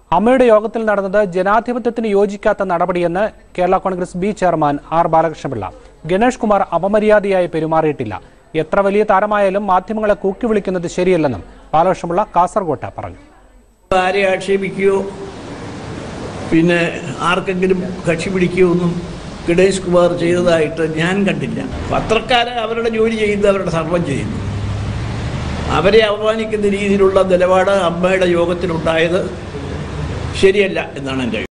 അമ്മയുടെ യോഗത്തിൽ നടന്നത് ജനാധിപത്യത്തിന് യോജിക്കാത്ത നടപടിയെന്ന് Kerala Congress B chairman R Balakrishnapillai Ganesh Kumar അപമര്യാദയായി പെരുമാറിയിട്ടില്ല എത്ര വലിയ താരമായാലും മാധ്യമങ്ങളെ കൂക്കി വിളിക്കുന്നത് ശരിയല്ലെന്നും ബാലകൃഷ്ണപിള്ള കാസർകോട്ട് പറഞ്ഞു ആരെ ആക്ഷേപിക്കുകയോ പിന്നെ ആർക്കെങ്കിലും കക്ഷി പിടിക്കുകയോ ഒന്നും ഗണേഷ് കുമാർ ചെയ്തതായിട്ട് ഞാൻ കണ്ടില്ല പത്രക്കാരെ അവരുടെ ജോലി ചെയ്യുന്നത് അവരുടെ സർവം ചെയ്യുന്നു അവരെ അപമാനിക്കുന്ന രീതിയിലുള്ള നിലപാട് അമ്മയുടെ യോഗത്തിലുണ്ടായത് ശരിയല്ല എന്നാണ് എൻ്റെ